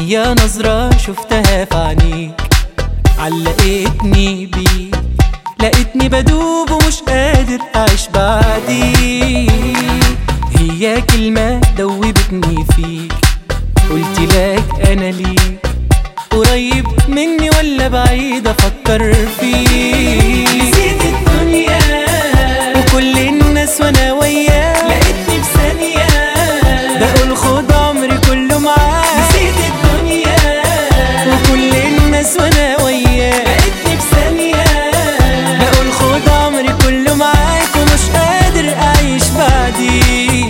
هي نظرة شفتها في عينيك علقتني بيك لقيتني بدوب ومش قادر أعيش بعديك هي كلمة دوبتني فيك قلت لك أنا ليك قريب مني ولا بعيد أفكر فيك نسيت الدنيا وكل الناس وأنا وياك لقيتني في ثانية بقول خد عمري كله معاك نسيت الدنيا وكل الناس وأنا وياك لقيتني في ثانية بقول خد عمري كله معاك ومش قادر أعيش بعديك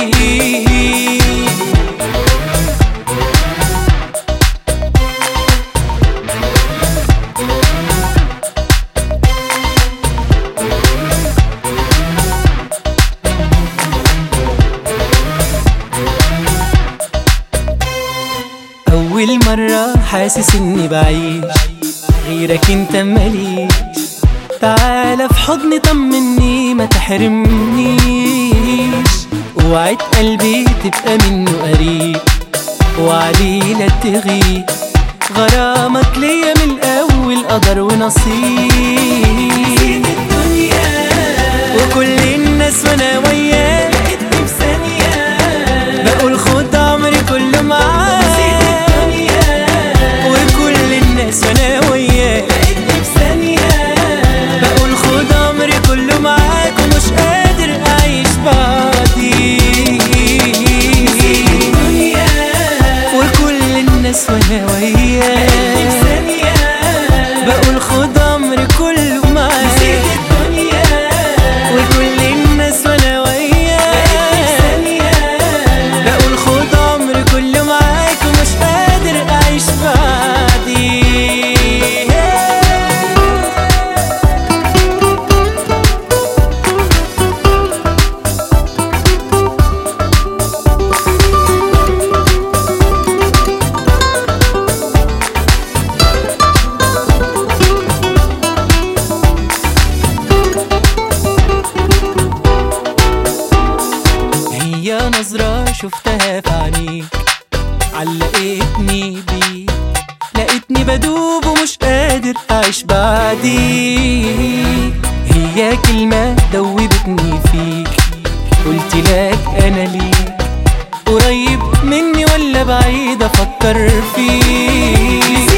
أول مرة حاسس إني بعيش غيرك انت ماليش تعالى في حضني طمني ما تحرمنيش وعد قلبي تبقى منه قريب وعليه لا تغيب غرامك ليا من الأول قدر ونصيب وكل الناس وانا وياك لقيتني في ثانية بقول خد عمري كله معاك وكل الناس وانا وياك لقيتني في ثانية بقول خد عمري كله معاك ومش قادر اعيش بعديك وكل الناس وانا وياك بقول خد عمري كله معاك وكل الناس وانا وياك بقول خد عمري كله معاك ومش قادر اعيش بعديك هي نظرة شفتها في عينيك علقتني بيك لقيتني بدوب ومش قادر أعيش بعديك هي كلمة دوبتني فيك قلت لك أنا ليك قريب مني ولا بعيد أفكر فيك